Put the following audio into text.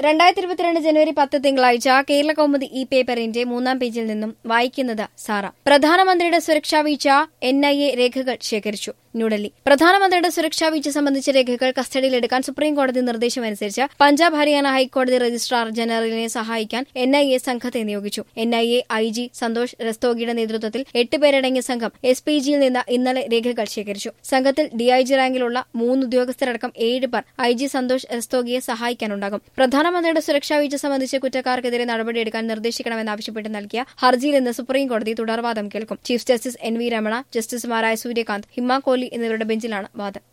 രണ്ടായിരത്തി ഇരുപത്തിരണ്ട് ജനുവരി പത്ത് തിങ്കളാഴ്ച കേരള കൗമുദി ഈ പേപ്പറിന്റെ മൂന്നാം പേജിൽ നിന്നും വായിക്കുന്നത് സാറ പ്രധാനമന്ത്രിയുടെ സുരക്ഷാ വീഴ്ച എൻ ഐ എ രേഖകൾ ശേഖരിച്ചു ന്യൂഡൽഹി പ്രധാനമന്ത്രിയുടെ സുരക്ഷാ വീഴ്ച സംബന്ധിച്ച രേഖകൾ കസ്റ്റഡിയിലെടുക്കാൻ സുപ്രീം കോടതി നിർദ്ദേശമനുസരിച്ച് പഞ്ചാബ് ഹരിയാന ഹൈക്കോടതി രജിസ്ട്രാർ ജനറലിനെ സഹായിക്കാൻ എൻ ഐ എ സംഘത്തെ നിയോഗിച്ചു N I A I G Santhosh രസ്തോഗിയുടെ നേതൃത്വത്തിൽ എട്ട് പേരടങ്ങിയ സംഘം എസ് പി ജിയിൽ നിന്ന് ഇന്നലെ രേഖകൾ ശേഖരിച്ചു സംഘത്തിൽ ഡിഐജി റാങ്കിലുള്ള മൂന്ന് ഉദ്യോഗസ്ഥരടക്കം ഏഴ് പേർ ഐ ജി സന്തോഷ് രസ്തോഗിയെ സഹായിക്കാനുണ്ടാകും പ്രധാനമന്ത്രിയുടെ സുരക്ഷാ വീഴ്ച സംബന്ധിച്ച് കുറ്റക്കാർക്കെതിരെ നടപടിയെടുക്കാൻ നിർദ്ദേശിക്കണമെന്നാവശ്യപ്പെട്ട് നൽകിയ ഹർജിയിൽ ഇന്ന് സുപ്രീം കോടതി തുടർവാദം കേൾക്കും chief justice N V Ramana ജസ്റ്റിസുമാരായ സൂര്യകാന്ത് ഹിമ കോഹ്ലി എന്നിവരുടെ ബെഞ്ചിലാണ് വാദം